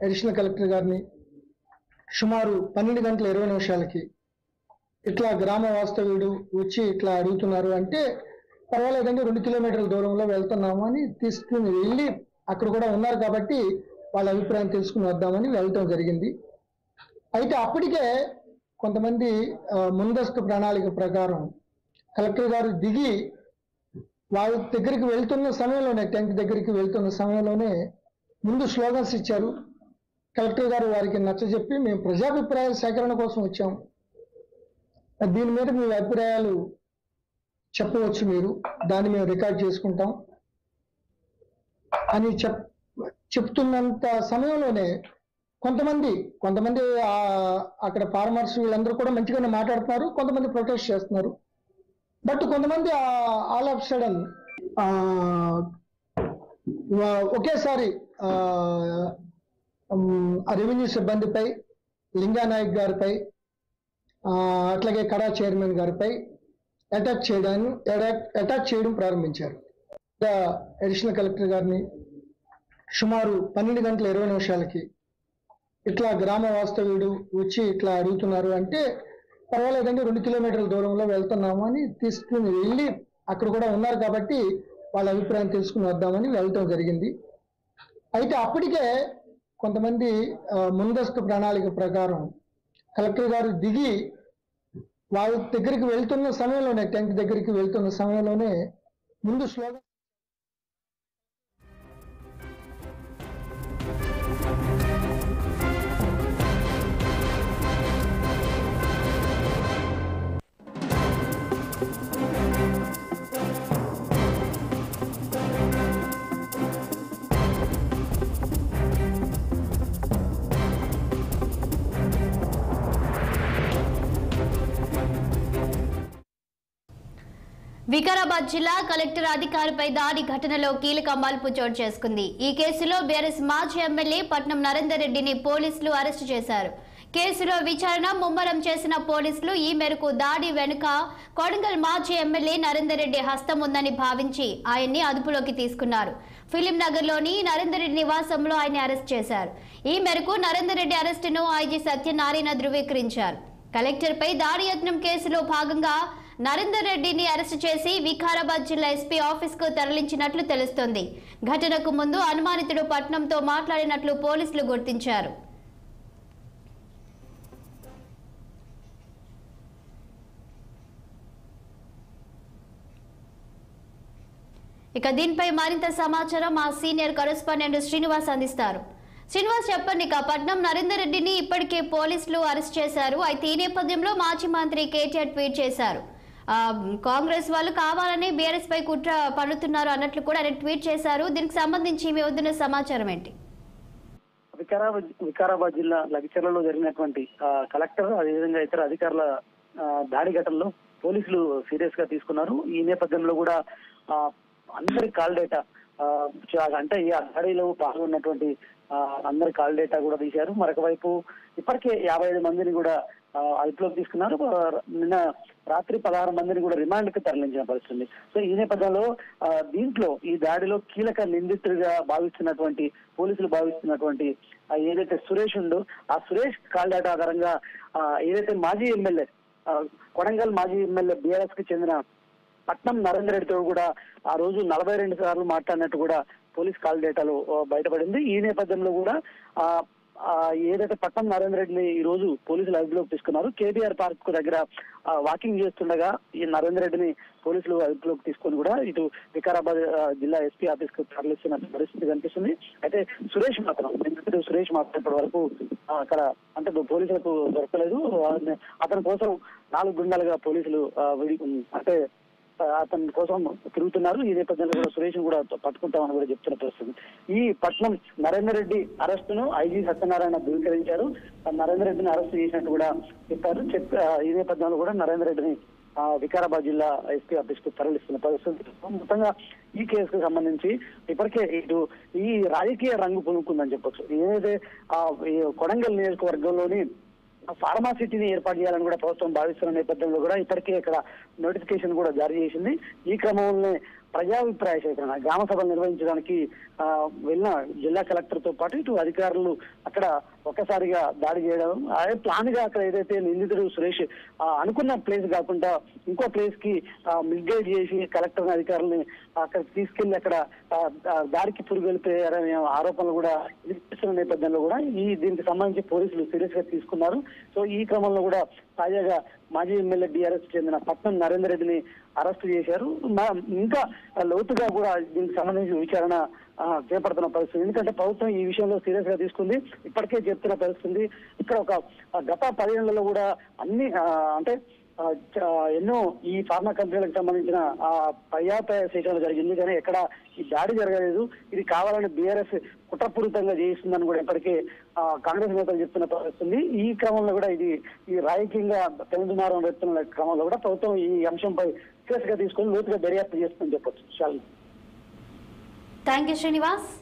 Additional collector గారిని సుమారు పన్నెండు గంటల ఇరవై నిమిషాలకి ఇట్లా గ్రామ వాస్తవ్యుడు వచ్చి ఇట్లా అడుగుతున్నారు అంటే పర్వాలేదండి రెండు కిలోమీటర్ల దూరంలో వెళ్తున్నాము అని తీసుకుని వెళ్ళి అక్కడ కూడా ఉన్నారు కాబట్టి వాళ్ళ అభిప్రాయం తెలుసుకుని వద్దామని వెళ్ళటం జరిగింది అయితే అప్పటికే కొంతమంది ఆ, ముందస్తు ప్రణాళిక ప్రకారం కలెక్టర్ గారు దిగి వాళ్ళ దగ్గరికి వెళ్తున్న సమయంలోనే టెంట్ దగ్గరికి వెళ్తున్న సమయంలోనే ముందు స్లోగన్స్ ఇచ్చారు కలెక్టర్ గారు వారికి నచ్చజెప్పి మేము ప్రజాభిప్రాయ సేకరణ కోసం వచ్చాం దీని మీద మీ అభిప్రాయాలు చెప్పవచ్చు మీరు దాన్ని మేము రికార్డ్ చేసుకుంటాం అని చెప్ చెప్తున్నంత సమయంలోనే కొంతమంది కొంతమంది ఆ, అక్కడ ఫార్మర్స్ వీళ్ళందరూ కూడా మంచిగానే మాట్లాడుతున్నారు కొంతమంది ప్రొటెస్ట్ చేస్తున్నారు బట్ కొంతమంది ఆల్ ఆఫ్ సడన్ ఒకేసారి ఆ, ఉమ్, ఆ రెవెన్యూ సిబ్బందిపై లింగానాయక్ గారిపై ఆ, అట్లాగే కడా చైర్మన్ గారిపై అటాక్ చేయడాన్ని అటాక్ అటాక్ చేయడం ప్రారంభించారు అడిషనల్ కలెక్టర్ గారిని సుమారు పన్నెండు గంటల ఇరవై నిమిషాలకి ఇట్లా గ్రామ వాస్తవ్యుడు వచ్చి ఇట్లా అడుగుతున్నారు అంటే పర్వాలేదండి రెండు కిలోమీటర్ల దూరంలో వెళ్తున్నాము అని తీసుకుని వెళ్ళి అక్కడ కూడా ఉన్నారు కాబట్టి వాళ్ళ అభిప్రాయం తెలుసుకుని వద్దామని వెళ్ళటం జరిగింది అయితే అప్పటికే కొంతమంది ఆ, ముందస్తు ప్రణాళిక ప్రకారం కలెక్టర్ గారు దిగి వాళ్ళ దగ్గరికి వెళ్తున్న సమయంలోనే టెంట్ దగ్గరికి వెళ్తున్న సమయంలోనే ముందు స్లోగన్ వికారాబాద్ జిల్లా కలెక్టర్ అధికారిపై దాడి ఘటనలో కీలక మలుపు చోటు చేసుకుంది ఈ కేసులో బీఆర్ఎస్ మాజీ ఎమ్మెల్యే పట్నం నరేందర్ రెడ్డిని పోలీసులు అరెస్టు చేశారు కేసులో విచారణ ముమ్మరం చేసిన పోలీసులు ఈ మేరకు దాడి వెనుక కొడంగల్ మాజీ ఎమ్మెల్యే నరేందర్ రెడ్డి హస్తం ఉందని భావించి ఆయన్ని అదుపులోకి తీసుకున్నారు ఫిలిం నగర్లోని నరేందర్ రెడ్డి నివాసంలో ఆయన అరెస్ట్ చేశారు ఈ మేరకు నరేందర్ రెడ్డి అరెస్టును ఐజీ సత్యనారాయణ ధృవీకరించారు కలెక్టర్పై దాడి యత్నం కేసులో భాగంగా నరేందర్ రెడ్డిని అరెస్టు చేసి వికారాబాద్ జిల్లా ఎస్పీ ఆఫీస్ కు తరలించినట్లు తెలుస్తోంది ఘటనకు ముందు అనుమానితుడు పట్నంతో మాట్లాడినట్లు పోలీసులు గుర్తించారు ఇక దీనిపై మరింత సమాచారం మా సీనియర్ కరెస్పాండెంట్ శ్రీనివాస్ అందిస్తారు శ్రీనివాస్ చెప్పండి ఇక పట్నం నరేందర్ రెడ్డిని ఇప్పటికే పోలీసులు అరెస్ట్ చేశారు అయితే ఈ నేపథ్యంలో మాజీ మంత్రి కేటీఆర్ ట్వీట్ చేశారు ఆ, కాంగ్రెస్ వాళ్ళు కావాలని బీఆర్ఎస్ పై కుట్ర పన్నుతున్నారు అన్నట్లు కూడా ఆయన ట్వీట్ చేశారు దీనికి సంబంధించి మీ వద్దున్న సమాచారం ఏంటి వికారాబాద్ వికారాబాద్ జిల్లా లగిచర్లలో జరిగినటువంటి ఆ, కలెక్టర్ అదేవిధంగా ఇతర అధికారుల ఆ, దాడి ఘటనలో పోలీసులు సీరియస్ గా తీసుకున్నారు ఈ నేపథ్యంలో కూడా ఆ, అందరి కాల్ డేటా ఆ, చా- అంటే ఈ దాడిలో పాల్గొన్నటువంటి ఆ, అందరి కాల్ డేటా కూడా తీశారు మరొక వైపు ఇప్పటికే యాభై ఐదు మందిని కూడా ఆ, అదుపులోకి తీసుకున్నారు ఆ, నిన్న రాత్రి పదహారు మందిని కూడా రిమాండ్ కి తరలించిన పరిస్థితి ఉంది. సో ఈ నేపథ్యంలో ఆ, దీంట్లో ఈ దాడిలో కీలక నిందితుడిగా భావిస్తున్నటువంటి పోలీసులు భావిస్తున్నటువంటి ఆ, ఏదైతే సురేష్ ఉందో ఆ సురేష్ కాల్ డేటా ఆధారంగా ఆ, ఏదైతే మాజీ ఎమ్మెల్యే ఆ, కొడంగల్ మాజీ ఎమ్మెల్యే బీఆర్ఎస్ కి చెందిన పట్నం నరేందర్ రెడ్డితో కూడా ఆ రోజు నలభై రెండు సార్లు మాట్లాడినట్టు కూడా పోలీస్ కాల్ డేటాలో ఆ, బయటపడింది ఈ నేపథ్యంలో కూడా ఆ ఆ, ఏదైతే పట్నం నరేందర్ రెడ్డిని ఈ రోజు పోలీసులు అదుపులోకి తీసుకున్నారు కేబీఆర్ పార్క్ దగ్గర ఆ, వాకింగ్ చేస్తుండగా ఈ నరేందర్ రెడ్డిని పోలీసులు అదుపులోకి తీసుకొని కూడా ఇటు వికారాబాద్ ఆ, జిల్లా ఎస్పీ ఆఫీస్ కు తరలిస్తున్న పరిస్థితి కనిపిస్తుంది అయితే సురేష్ మాత్రం నిందితుడు సురేష్ మాత్రం ఇప్పటి వరకు ఆ, అక్కడ అంటే పోలీసులకు దొరకలేదు ఆ, అతని కోసం నాలుగు గుండాలుగా పోలీసులు ఆ, విడి- అంటే ఆ, అతని కోసం తిరుగుతున్నారు ఈ నేపథ్యంలో కూడా సురేష్ కూడా పట్టుకుంటామని కూడా చెప్తున్న పరిస్థితి ఈ పట్నం నరేందర్ రెడ్డి అరెస్టును ఐజీ సత్యనారాయణ ధృవీకరించారు ఆ నరేందర్ రెడ్డిని అరెస్ట్ చేసినట్టు కూడా చెప్పారు చెప్ప ఆ, ఈ నేపథ్యంలో కూడా నరేందర్ రెడ్డిని ఆ, వికారాబాద్ జిల్లా ఎస్పీ ఆఫీస్ కు తరలిస్తున్న పరిస్థితి మొత్తంగా ఈ కేసుకు సంబంధించి ఇప్పటికే ఇటు ఈ రాజకీయ రంగు పులుకుందని చెప్పొచ్చు ఏదైతే ఆ, ఈ కొడంగల్ నియోజకవర్గంలోని ఫార్మాసిటీని ఏర్పాటు చేయాలని కూడా ప్రభుత్వం భావిస్తున్న నేపథ్యంలో కూడా ఇప్పటికే ఇక్కడ నోటిఫికేషన్ కూడా జారీ చేసింది ఈ క్రమంలోనే ప్రజాభిప్రాయ సేకరణ గ్రామ సభలు నిర్వహించడానికి ఆ, వెళ్ళిన జిల్లా కలెక్టర్ తో పాటు ఇటు అధికారులు అక్కడ ఒక్కసారిగా దాడి చేయడం అదే ప్లాన్ గా అక్కడ ఏదైతే నిందితుడు సురేష్ ఆ, అనుకున్న ప్లేస్ కాకుండా ఇంకో ప్లేస్ కి మిస్గైడ్ చేసి కలెక్టర్ అధికారులని అక్కడ తీసుకెళ్లి అక్కడ ఆ, ఆ, దారికి పురుగు వెళ్ళిపోయారనే ఆరోపణలు కూడా వినిపిస్తున్న నేపథ్యంలో కూడా ఈ దీనికి సంబంధించి పోలీసులు సీరియస్ గా తీసుకున్నారు సో ఈ క్రమంలో కూడా తాజాగా మాజీ ఎమ్మెల్యే బీఆర్ఎస్ చెందిన పట్నం నరేందర్ రెడ్డిని అరెస్ట్ చేశారు మా- ఇంకా లోతుగా కూడా దీనికి సంబంధించి విచారణ ఆ, చేపడుతున్న పరిస్థితి ఎందుకంటే ప్రభుత్వం ఈ విషయంలో సీరియస్ గా తీసుకుంది ఇప్పటికే చెప్తున్న పరిస్థితి ఇక్కడ ఒక ఆ, గత పదేళ్లలో కూడా అన్ని ఆ, అంటే ఆ, చ- ఎన్నో ఈ ఫార్మా కంపెనీలకు సంబంధించిన ఆ పర్యాపయ సేకరణ జరిగింది కానీ ఎక్కడ ఈ దాడి జరగలేదు ఇది కావాలని బీఆర్ఎస్ కుట్రపూరితంగా చేయిస్తుందని కూడా ఇప్పటికే ఆ, కాంగ్రెస్ నేతలు చెప్తున్న పరిస్థితి ఈ క్రమంలో కూడా ఇది ఈ రాజకీయంగా తెలంగాణ వ్యక్తుల క్రమంలో కూడా ప్రభుత్వం ఈ అంశంపై సీరియస్ గా తీసుకొని లోతుగా దర్యాప్తు చేస్తుందని చెప్పొచ్చు చాలా థ్యాంక్ యూ శ్రీనివాస్